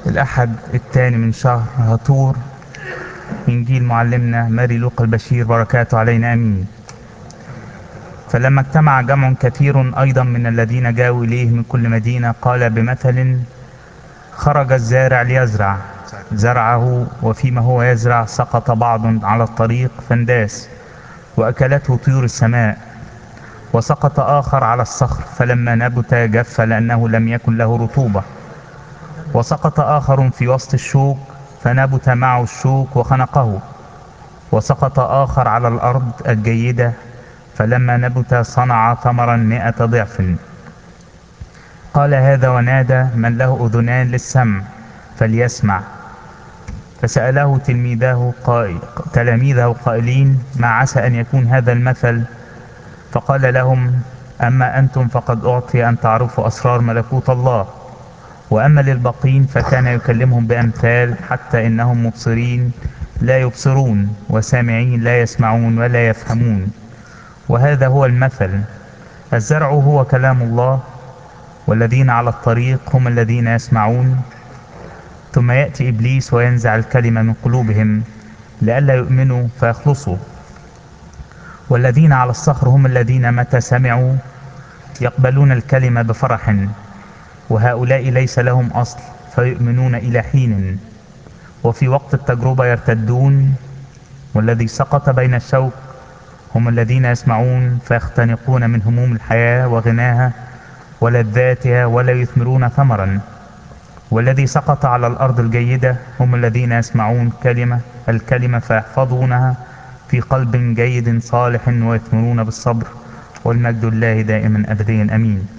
الأحد الثاني من شهر هطور إنجيل معلمنا ماري لوقا البشير بركاته علينا أمين فلما اجتمع جمع كثير أيضا من الذين جاءوا إليه من كل مدينة قال بمثل خرج الزارع ليزرع زرعه وفيما هو يزرع سقط بعض على الطريق فانداس وأكلته طيور السماء وسقط آخر على الصخر فلما نبت جف لأنه لم يكن له رطوبة وسقط آخر في وسط الشوك فنبت معه الشوك وخنقه وسقط آخر على الأرض الجيدة فلما نبت صنع ثمرا مئة ضعف قال هذا ونادى من له أذنان للسمع فليسمع فسأله تلميذه قائل تلاميذه قائلين ما عسى أن يكون هذا المثل فقال لهم أما أنتم فقد أعطي أن تعرفوا أسرار ملكوت الله وأما للباقين فكان يكلمهم بأمثال حتى إنهم مبصرين لا يبصرون وسامعين لا يسمعون ولا يفهمون وهذا هو المثل الزرع هو كلام الله والذين على الطريق هم الذين يسمعون ثم يأتي إبليس وينزع الكلمة من قلوبهم لئلا يؤمنوا فيخلصوا والذين على الصخر هم الذين متى سمعوا يقبلون الكلمة بفرح وهؤلاء ليس لهم أصل فيؤمنون إلى حين وفي وقت التجربة يرتدون والذي سقط بين الشوك هم الذين يسمعون فيختنقون من هموم الحياة وغناها ولذاتها ولا يثمرون ثمرا والذي سقط على الأرض الجيدة هم الذين يسمعون كلمة الكلمة فيحفظونها في قلب جيد صالح ويثمرون بالصبر والمجد الله دائما أبديا أمين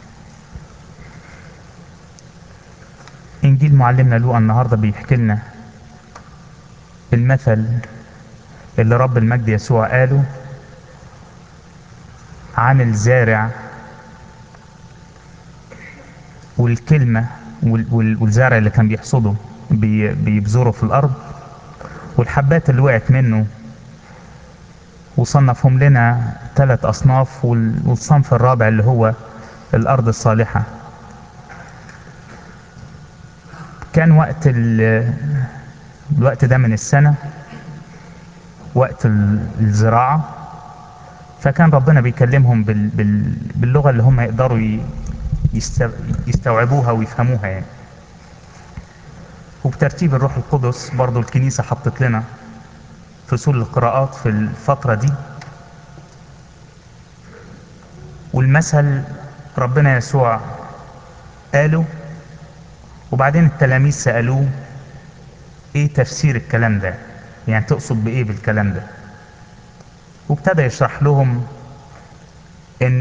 إنجيل معلمنا لوقا النهاردة بيحكي لنا المثل اللي رب المجد يسوع قاله عن الزارع والكلمة والزرع اللي كان بيحصده بيبذره في الأرض والحبات اللي وقعت منه وصنفهم لنا ثلاث أصناف والصنف الرابع اللي هو الأرض الصالحة كان وقت الوقت ده من السنة وقت الزراعة فكان ربنا بيكلمهم بال بال باللغة اللي هم يقدروا يستوعبوها ويفهموها يعني وبترتيب الروح القدس برضو الكنيسة حطت لنا فصول القراءات في الفترة دي والمثل ربنا يسوع قاله وبعدين التلاميذ سألوه ايه تفسير الكلام ده يعني تقصد بايه بالكلام ده وابتدى يشرح لهم ان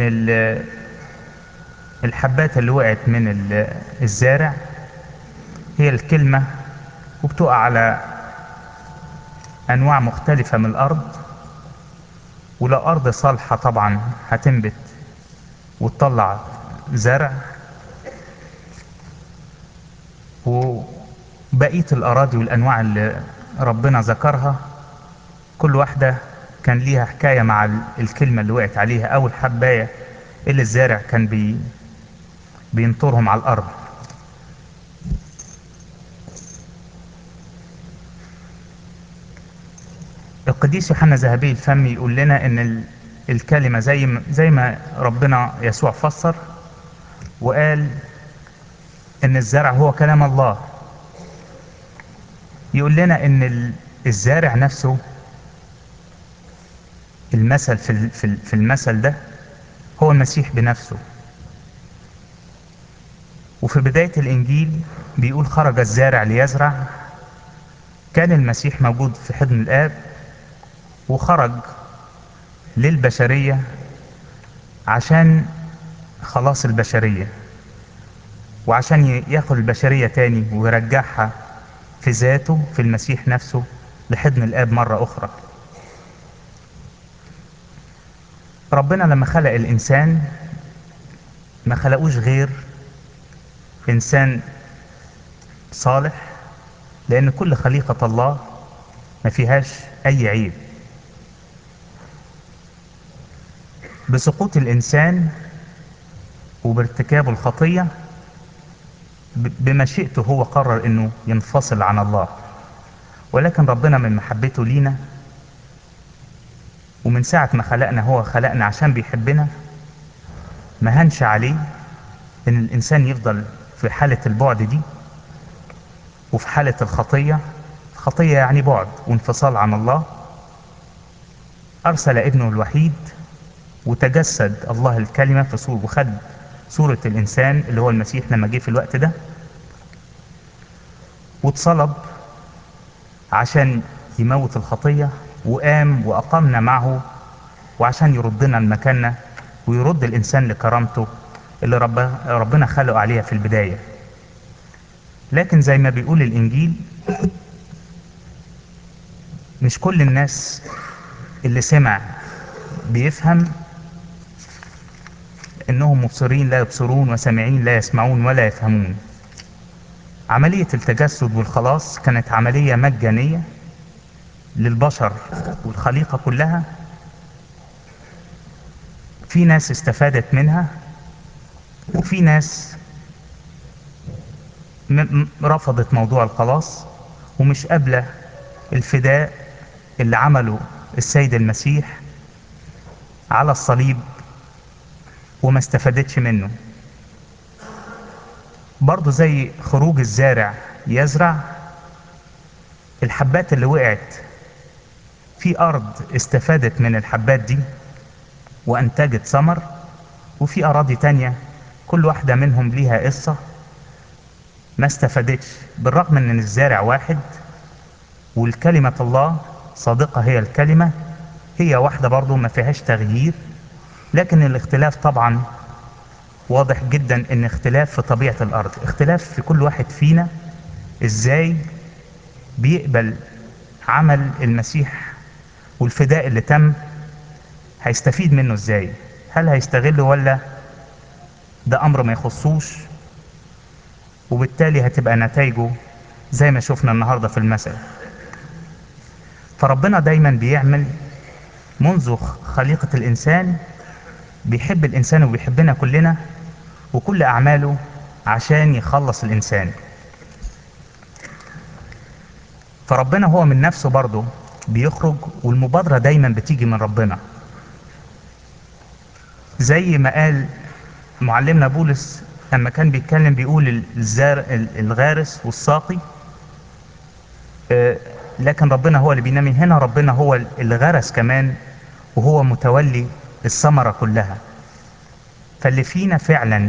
الحبات اللي وقعت من الزارع هي الكلمة وبتقع على انواع مختلفة من الارض ولو ارض صالحة طبعا هتنبت وتطلع زرع وبقية الأراضي والأنواع اللي ربنا ذكرها كل واحدة كان ليها حكاية مع الكلمة اللي وقعت عليها أو الحباية اللي الزارع كان بي بينطرهم على الأرض القديس يوحنا ذهبي الفم يقول لنا ان الكلمة زي ما, زي ما ربنا يسوع فسر وقال ان الزرع هو كلام الله يقول لنا ان الزارع نفسه المثل في في المثل ده هو المسيح بنفسه وفي بداية الإنجيل بيقول خرج الزارع ليزرع كان المسيح موجود في حضن الآب وخرج للبشرية عشان خلاص البشرية وعشان ياخد البشرية تاني ويرجعها في ذاته في المسيح نفسه لحضن الآب مرة أخرى ربنا لما خلق الإنسان ما خلقوش غير إنسان صالح لأن كل خليقة الله ما فيهاش أي عيب بسقوط الإنسان وبارتكابه الخطية ب- بمشيئته هو قرر انه ينفصل عن الله ولكن ربنا من محبته لينا ومن ساعة ما خلقنا هو خلقنا عشان بيحبنا ما هنش عليه ان الانسان يفضل في حالة البعد دي وفي حالة الخطية خطية يعني بعد وانفصال عن الله ارسل ابنه الوحيد وتجسد الله الكلمة في صورة وخد صورة الانسان اللي هو المسيح لما جه في الوقت ده واتصلب عشان يموت الخطية وقام وأقامنا معه وعشان يردنا لمكاننا ويرد الإنسان لكرامته اللي رب ربنا خلقه عليها في البداية لكن زي ما بيقول الإنجيل مش كل الناس اللي سمع بيفهم إنهم مبصرين لا يبصرون وسامعين لا يسمعون ولا يفهمون عملية التجسد والخلاص كانت عملية مجانية للبشر والخليقة كلها في ناس استفادت منها وفي ناس م- م- رفضت موضوع الخلاص ومش قابلة الفداء اللي عمله السيد المسيح على الصليب وما استفادتش منه برضه زي خروج الزارع يزرع الحبات اللي وقعت في أرض استفادت من الحبات دي وأنتجت ثمر وفي أراضي تانية كل واحدة منهم ليها قصة ما استفادتش بالرغم ان الزارع واحد والكلمة الله صادقة هي الكلمة هي واحدة برضو ما فيهاش تغيير لكن الاختلاف طبعا واضح جدا ان اختلاف في طبيعة الارض اختلاف في كل واحد فينا ازاي بيقبل عمل المسيح والفداء اللي تم هيستفيد منه ازاي هل هيستغله ولا ده امر ما يخصوش وبالتالي هتبقى نتائجه زي ما شفنا النهارده في المثل فربنا دايما بيعمل منذ خليقة الإنسان بيحب الإنسان وبيحبنا كلنا وكل أعماله عشان يخلص الإنسان فربنا هو من نفسه برضه بيخرج والمبادرة دايما بتيجي من ربنا زي ما قال معلمنا بولس لما كان بيتكلم بيقول الزار الغارس والساقي آه، لكن ربنا هو اللي بينمي هنا ربنا هو اللي غرس كمان وهو متولي الثمرة كلها فاللي فينا فعلا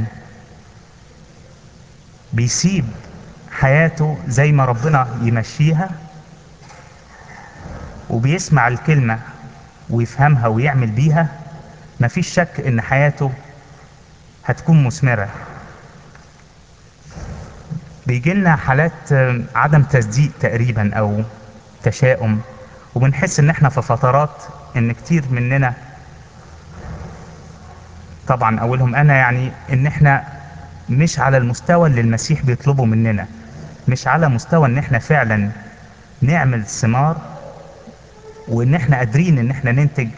بيسيب حياته زي ما ربنا يمشيها وبيسمع الكلمة ويفهمها ويعمل بيها مفيش شك ان حياته هتكون مثمرة بيجي لنا حالات آه، عدم تصديق تقريبا او تشاؤم وبنحس ان احنا في فترات ان كتير مننا طبعا اولهم انا يعني ان احنا مش على المستوى اللي المسيح بيطلبه مننا مش على مستوى ان احنا فعلا نعمل ثمار وان احنا قادرين ان احنا ننتج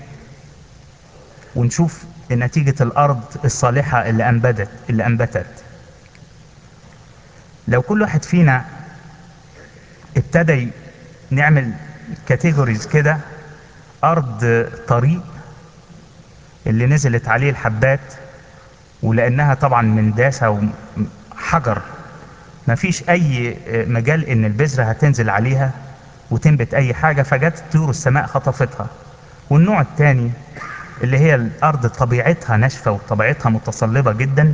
ونشوف نتيجة الارض الصالحة اللي انبتت اللي انبتت لو كل واحد فينا ابتدى نعمل كاتيجوريز كده ارض طريق اللي نزلت عليه الحبات ولانها طبعا من داسة وحجر مفيش اي مجال ان البذرة هتنزل عليها وتنبت اي حاجة فجت طيور السماء خطفتها والنوع التاني اللي هي الارض طبيعتها ناشفة وطبيعتها متصلبة جدا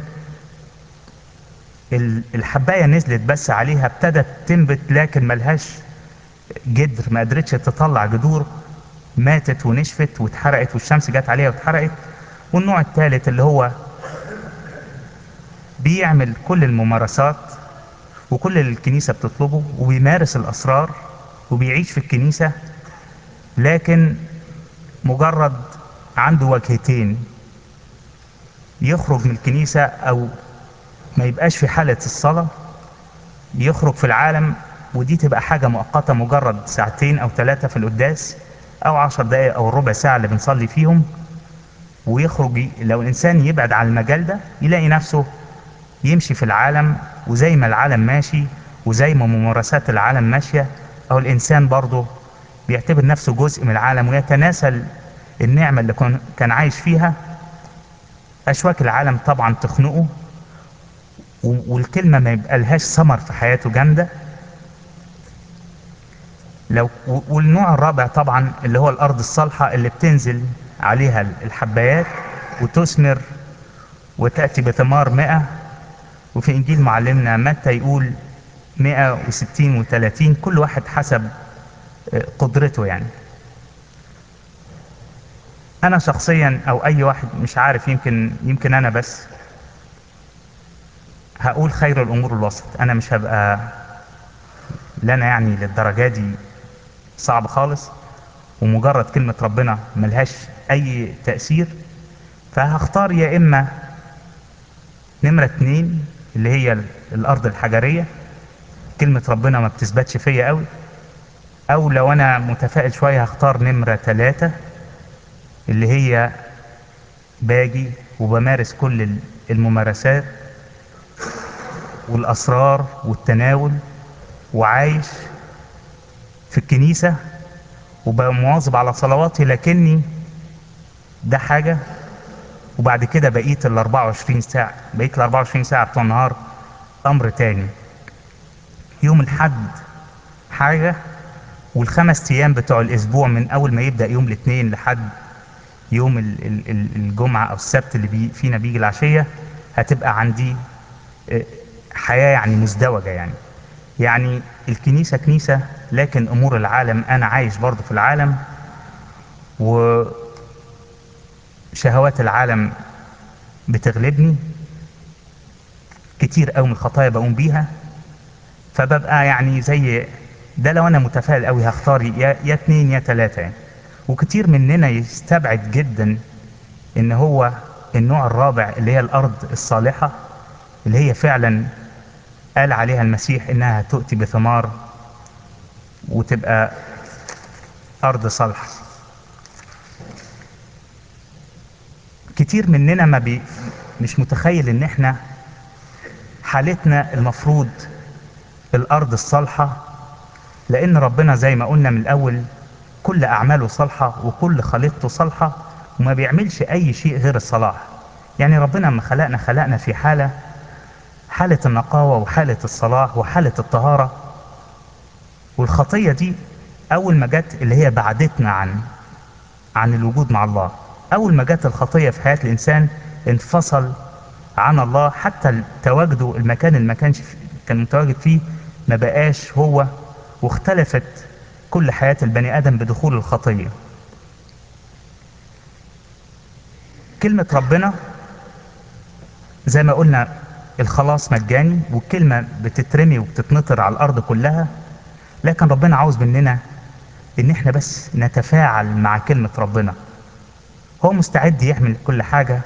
ال- الحباية نزلت بس عليها ابتدت تنبت لكن ملهاش جدر ما قدرتش تطلع جذور ماتت ونشفت واتحرقت والشمس جت عليها واتحرقت والنوع الثالث اللي هو بيعمل كل الممارسات وكل اللي الكنيسة بتطلبه وبيمارس الأسرار وبيعيش في الكنيسة لكن مجرد عنده وجهتين يخرج من الكنيسة أو ما يبقاش في حالة الصلاة يخرج في العالم ودي تبقى حاجة مؤقتة مجرد ساعتين أو ثلاثة في القداس أو عشر دقايق أو ربع ساعة اللي بنصلي فيهم ويخرج ي- لو الإنسان يبعد عن المجال ده يلاقي نفسه يمشي في العالم وزي ما العالم ماشي وزي ما ممارسات العالم ماشية او الانسان برضه بيعتبر نفسه جزء من العالم ويتناسل النعمة اللي كان كان عايش فيها اشواك العالم طبعا تخنقه و- والكلمة ما يبقى لهاش ثمر في حياته جامدة لو و- والنوع الرابع طبعا اللي هو الارض الصالحة اللي بتنزل عليها الحبايات وتثمر وتأتي بثمار مئة وفي انجيل معلمنا متى يقول مئة وستين وثلاثين كل واحد حسب آه، قدرته يعني انا شخصيا او اي واحد مش عارف يمكن يمكن انا بس هقول خير الامور الوسط انا مش هبقى لنا يعني للدرجة دي صعب خالص ومجرد كلمة ربنا ملهاش اي تأثير فهختار يا اما نمرة اتنين اللي هي ال- الارض الحجرية كلمة ربنا ما بتثبتش فيا قوي او لو انا متفائل شوية هختار نمرة تلاتة اللي هي باجي وبمارس كل ال- الممارسات والاسرار والتناول وعايش في الكنيسة وبقى مواظب على صلواتي لكني ده حاجة وبعد كده بقيت ال 24 ساعة بقيت ال 24 ساعة بتوع النهار أمر تاني يوم الحد حاجة والخمس أيام بتوع الأسبوع من أول ما يبدأ يوم الاثنين لحد يوم ال- ال- ال- الجمعة أو السبت اللي بي فينا بيجي العشية هتبقى عندي آه، حياة يعني مزدوجة يعني يعني الكنيسة كنيسة لكن أمور العالم أنا عايش برضه في العالم وشهوات العالم بتغلبني كتير قوي من الخطايا بقوم بيها فببقى يعني زي ده لو انا متفائل قوي هختار يا يا اتنين يا تلاتة يعني وكتير مننا يستبعد جدا ان هو النوع الرابع اللي هي الارض الصالحة اللي هي فعلا قال عليها المسيح انها تؤتي بثمار وتبقى ارض صالحة كتير مننا ما بي مش متخيل ان احنا حالتنا المفروض الارض الصالحة لان ربنا زي ما قلنا من الاول كل اعماله صالحة وكل خليقته صالحة وما بيعملش اي شيء غير الصلاح يعني ربنا لما خلقنا خلقنا في حالة حالة النقاوة وحالة الصلاح وحالة الطهارة والخطية دي اول ما جت اللي هي بعدتنا عن عن الوجود مع الله اول ما جت الخطية في حياة الانسان انفصل عن الله حتى تواجده المكان اللي ما كانش في- كان متواجد فيه ما بقاش هو واختلفت كل حياة البني ادم بدخول الخطية كلمة ربنا زي ما قلنا الخلاص مجاني والكلمة بتترمي وبتتنطر على الارض كلها لكن ربنا عاوز مننا ان احنا بس نتفاعل مع كلمة ربنا هو مستعد يعمل كل حاجة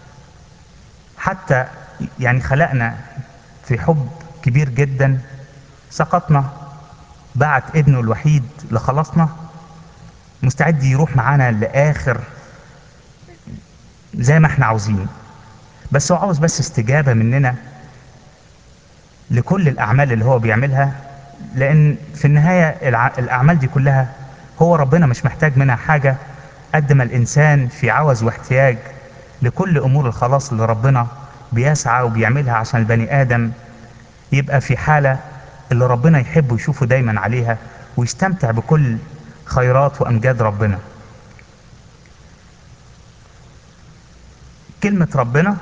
حتى يعني خلقنا في حب كبير جدا سقطنا بعت ابنه الوحيد لخلاصنا مستعد يروح معانا لآخر زي ما احنا عاوزين بس هو عاوز بس استجابة مننا لكل الأعمال اللي هو بيعملها لأن في النهاية الع- الأعمال دي كلها هو ربنا مش محتاج منها حاجة قد ما الإنسان في عوز واحتياج لكل أمور الخلاص اللي ربنا بيسعى وبيعملها عشان البني آدم يبقى في حالة اللي ربنا يحبه يشوفه دايما عليها ويستمتع بكل خيرات وأمجاد ربنا كلمة ربنا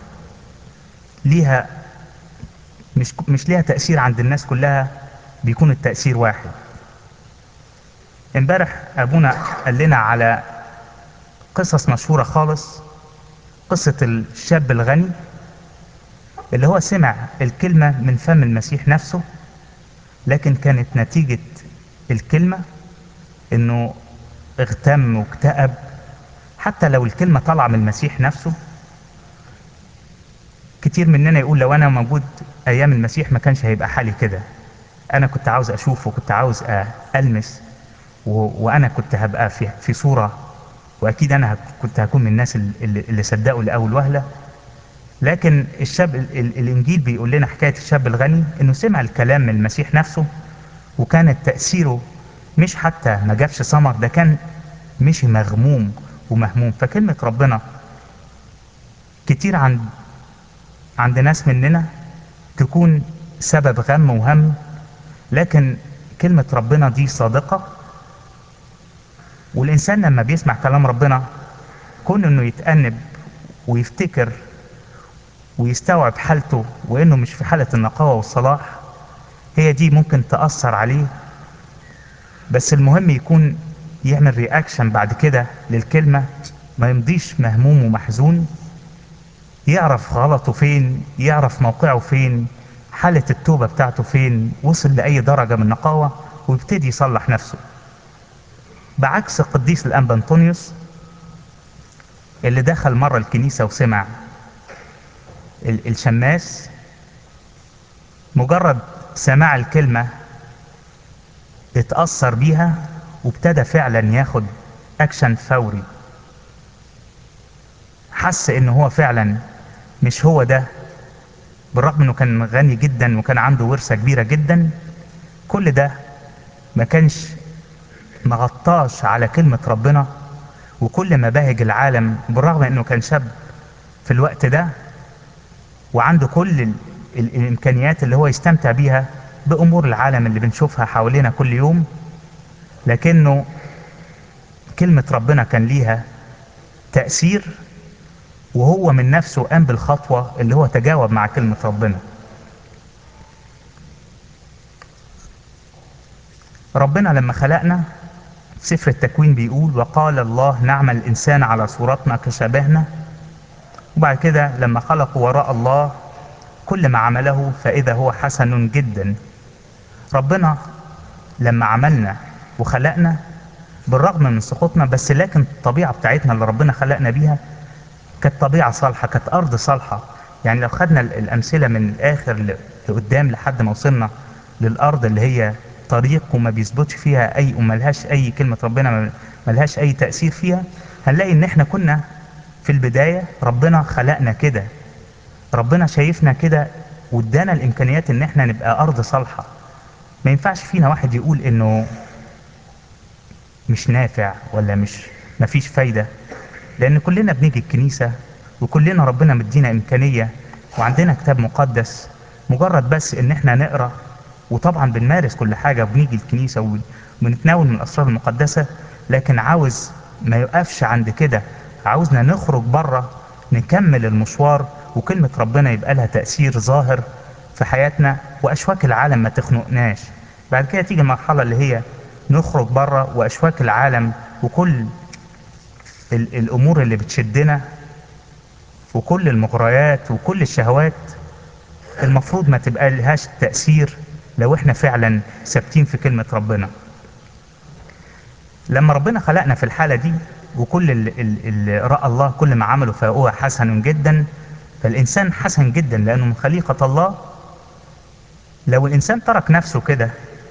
ليها مش مش ليها تأثير عند الناس كلها بيكون التأثير واحد امبارح ابونا قال لنا على قصص مشهورة خالص قصة الشاب الغني اللي هو سمع الكلمة من فم المسيح نفسه لكن كانت نتيجة الكلمة انه اغتم واكتئب حتى لو الكلمة طالعة من المسيح نفسه كتير مننا يقول لو انا موجود ايام المسيح ما كانش هيبقى حالي كده انا كنت عاوز اشوفه كنت عاوز أ- المس و... وانا كنت هبقى في في صورة واكيد انا هك- كنت هكون من الناس اللي, اللي صدقوا لاول وهلة لكن الشاب ال- ال- الانجيل بيقول لنا حكايه الشاب الغني انه سمع الكلام من المسيح نفسه وكانت تاثيره مش حتى ما جابش ثمر ده كان مشي مغموم ومهموم فكلمه ربنا كتير عند عند ناس مننا تكون سبب غم وهم لكن كلمه ربنا دي صادقه والانسان لما بيسمع كلام ربنا كون انه يتأنب ويفتكر ويستوعب حالته وانه مش في حالة النقاوة والصلاح هي دي ممكن تأثر عليه بس المهم يكون يعمل رياكشن بعد كده للكلمة ما يمضيش مهموم ومحزون يعرف غلطه فين يعرف موقعه فين حالة التوبة بتاعته فين وصل لأي درجة من النقاوة ويبتدي يصلح نفسه بعكس القديس الأنبا أنطونيوس اللي دخل مرة الكنيسة وسمع ال- الشماس مجرد سماع الكلمة اتأثر بيها وابتدى فعلا ياخد اكشن فوري حس ان هو فعلا مش هو ده بالرغم انه كان غني جدا وكان عنده ورثة كبيرة جدا كل ده ما كانش مغطاش على كلمة ربنا وكل مباهج العالم بالرغم انه كان شاب في الوقت ده وعنده كل ال ال الامكانيات اللي هو يستمتع بيها بامور العالم اللي بنشوفها حوالينا كل يوم لكنه كلمة ربنا كان ليها تأثير وهو من نفسه قام بالخطوة اللي هو تجاوب مع كلمة ربنا ربنا لما خلقنا في سفر التكوين بيقول وقال الله نعمل الإنسان على صورتنا كشبهنا وبعد كده لما خلقوا وراء الله كل ما عمله فإذا هو حسن جدا ربنا لما عملنا وخلقنا بالرغم من سقوطنا بس لكن الطبيعة بتاعتنا اللي ربنا خلقنا بيها كانت طبيعة صالحة كانت أرض صالحة يعني لو خدنا ال- الأمثلة من الآخر ل- لقدام لحد ما وصلنا للأرض اللي هي طريق وما بيثبتش فيها أي وملهاش أي كلمة ربنا ما- ملهاش أي تأثير فيها هنلاقي إن إحنا كنا في البداية ربنا خلقنا كده ربنا شايفنا كده وادانا الإمكانيات إن إحنا نبقى أرض صالحة ما ينفعش فينا واحد يقول إنه مش نافع ولا مش مفيش فايدة لأن كلنا بنيجي الكنيسة وكلنا ربنا مدينا إمكانية وعندنا كتاب مقدس مجرد بس إن إحنا نقرأ وطبعا بنمارس كل حاجة وبنيجي الكنيسة وبنتناول من الأسرار المقدسة لكن عاوز ما يقفش عند كده عاوزنا نخرج بره نكمل المشوار وكلمة ربنا يبقى لها تأثير ظاهر في حياتنا وأشواك العالم ما تخنقناش بعد كده تيجي المرحلة اللي هي نخرج بره وأشواك العالم وكل ال- الامور اللي بتشدنا وكل المغريات وكل الشهوات المفروض ما تبقى لهاش تأثير لو احنا فعلا ثابتين في كلمة ربنا لما ربنا خلقنا في الحالة دي وكل اللي, اللي رأى الله كل ما عمله فهو حسن جدا فالإنسان حسن جدا لأنه من خليقة الله لو الإنسان ترك نفسه كده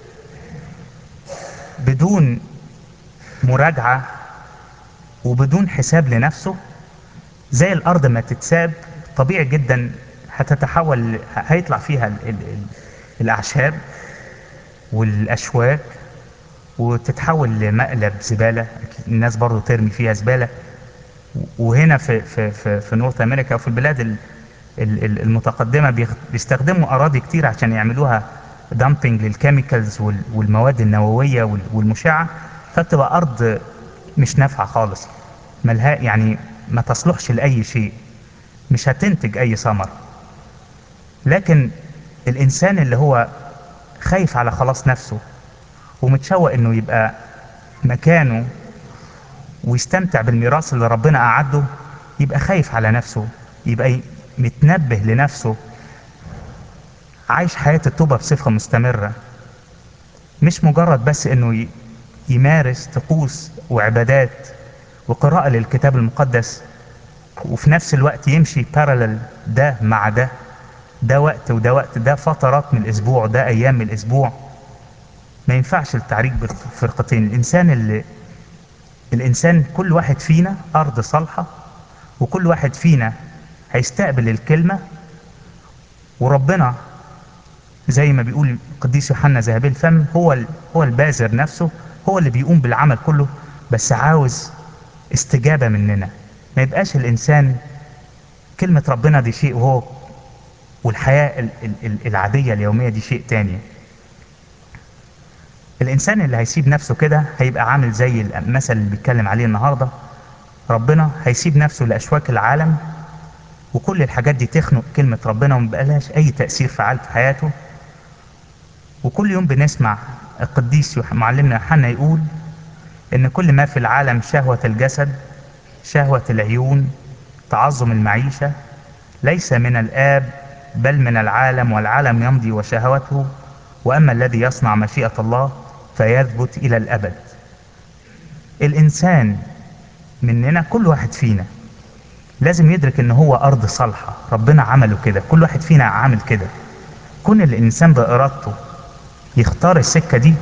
بدون مراجعة وبدون حساب لنفسه زي الارض ما تتساب طبيعي جدا هتتحول هيطلع فيها ال ال ال الاعشاب والاشواك وتتحول لمقلب زباله الناس برضو ترمي فيها زباله وهنا في في في, في نورث امريكا وفي البلاد ال ال ال المتقدمه بيخ- بيستخدموا اراضي كتير عشان يعملوها دامبنج للكيميكالز وال- والمواد النوويه وال- والمشعه فبتبقى ارض مش نافعه خالص ملها يعني ما تصلحش لاي شيء مش هتنتج اي ثمر لكن الانسان اللي هو خايف على خلاص نفسه ومتشوق انه يبقى مكانه ويستمتع بالميراث اللي ربنا أعده يبقى خايف على نفسه يبقى ي- متنبه لنفسه عايش حياة التوبة بصفة مستمرة مش مجرد بس انه ي- يمارس طقوس وعبادات وقراءة للكتاب المقدس وفي نفس الوقت يمشي بارلل ده مع ده ده وقت وده وقت ده فترات من الاسبوع ده ايام من الاسبوع ما ينفعش التعريج بالفرقتين الانسان اللي الانسان كل واحد فينا ارض صالحة وكل واحد فينا هيستقبل الكلمة وربنا زي ما بيقول القديس يوحنا ذهبي الفم هو ال- هو البازر نفسه هو اللي بيقوم بالعمل كله بس عاوز استجابة مننا ما يبقاش الإنسان كلمة ربنا دي شيء وهو والحياة ال- ال- ال- العادية اليومية دي شيء تاني الإنسان اللي هيسيب نفسه كده هيبقى عامل زي المثل اللي بيتكلم عليه النهاردة ربنا هيسيب نفسه لأشواك العالم وكل الحاجات دي تخنق كلمة ربنا وما بقالهاش أي تأثير فعال في حياته وكل يوم بنسمع القديس يوح- معلمنا يوحنا يقول إن كل ما في العالم شهوة الجسد شهوة العيون تعظم المعيشة ليس من الآب بل من العالم والعالم يمضي وشهوته وأما الذي يصنع مشيئة الله فيثبت إلى الأبد الإنسان مننا كل واحد فينا لازم يدرك ان هو ارض صالحة ربنا عمله كده كل واحد فينا عامل كده كون الانسان بارادته يختار السكة دي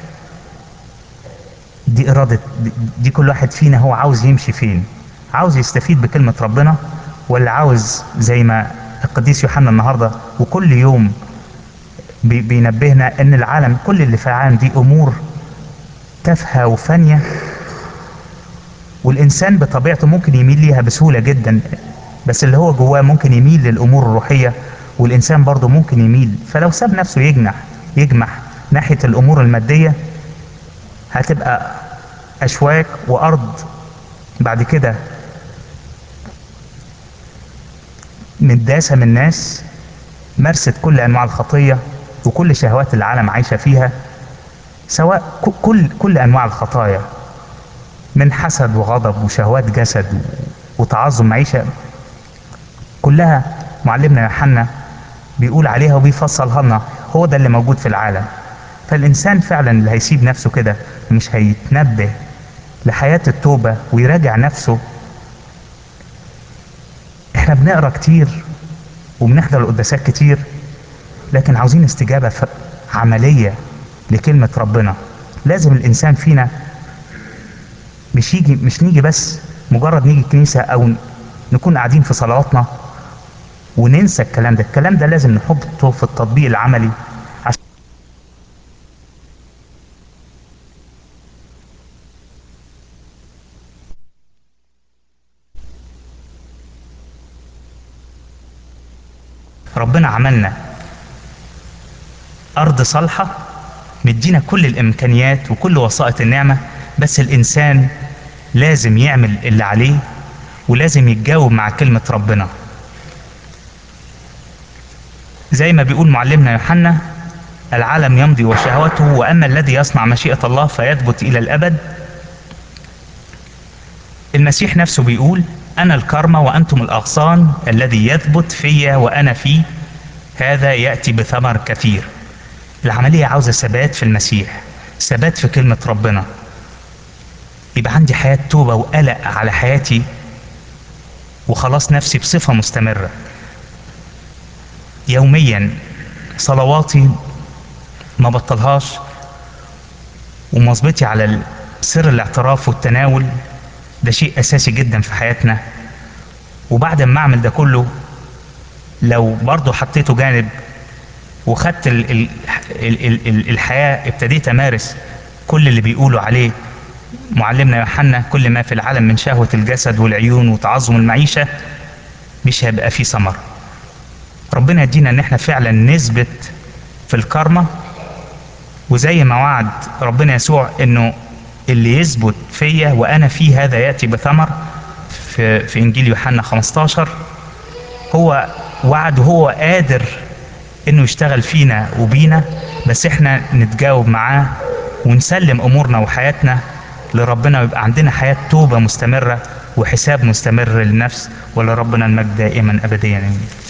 دي ارادة دي, دي كل واحد فينا هو عاوز يمشي فين عاوز يستفيد بكلمة ربنا ولا عاوز زي ما القديس يوحنا النهاردة وكل يوم بي بينبهنا ان العالم كل اللي في العالم دي امور تافهة وفانية والإنسان بطبيعته ممكن يميل ليها بسهولة جدا بس اللي هو جواه ممكن يميل للأمور الروحية والإنسان برضه ممكن يميل فلو ساب نفسه يجنح يجمح ناحية الأمور المادية هتبقى أشواك وأرض بعد كده متداسة من الناس مارست كل أنواع الخطية وكل شهوات العالم عايشة فيها سواء ك- كل كل أنواع الخطايا من حسد وغضب وشهوات جسد وتعظم معيشة كلها معلمنا يوحنا بيقول عليها وبيفصلها لنا هو ده اللي موجود في العالم فالإنسان فعلا اللي هيسيب نفسه كده مش هيتنبه لحياة التوبة ويراجع نفسه احنا بنقرا كتير وبنحضر القداسات كتير لكن عاوزين استجابة ف- عملية لكلمة ربنا لازم الإنسان فينا مش يجي مش نيجي بس مجرد نيجي الكنيسة أو ن- نكون قاعدين في صلواتنا وننسى الكلام ده الكلام ده لازم نحطه في التطبيق العملي عشان ربنا عملنا أرض صالحة مدينا كل الإمكانيات وكل وسائط النعمة بس الإنسان لازم يعمل اللي عليه ولازم يتجاوب مع كلمة ربنا زي ما بيقول معلمنا يوحنا العالم يمضي وشهوته وأما الذي يصنع مشيئة الله فيثبت إلى الأبد المسيح نفسه بيقول أنا الكرمة وأنتم الأغصان الذي يثبت فيا وأنا فيه هذا يأتي بثمر كثير العملية عاوزة ثبات في المسيح ثبات في كلمة ربنا يبقى عندي حياة توبة وقلق على حياتي وخلاص نفسي بصفة مستمرة يوميا صلواتي ما بطلهاش ومواظبتي على سر الاعتراف والتناول ده شيء اساسي جدا في حياتنا وبعد ما اعمل ده كله لو برضه حطيته جانب وخدت ال ال ال ال ال الحياة ابتديت امارس كل اللي بيقولوا عليه معلمنا يوحنا كل ما في العالم من شهوة الجسد والعيون وتعظم المعيشة مش هيبقى فيه ثمر ربنا يدينا ان احنا فعلا نثبت في الكرمة وزي ما وعد ربنا يسوع انه اللي يثبت فيا وانا فيه هذا ياتي بثمر في في انجيل يوحنا 15 هو وعد وهو قادر انه يشتغل فينا وبينا بس احنا نتجاوب معاه ونسلم امورنا وحياتنا لربنا ويبقى عندنا حياه توبه مستمره وحساب مستمر للنفس ولربنا المجد دائما ابديا امين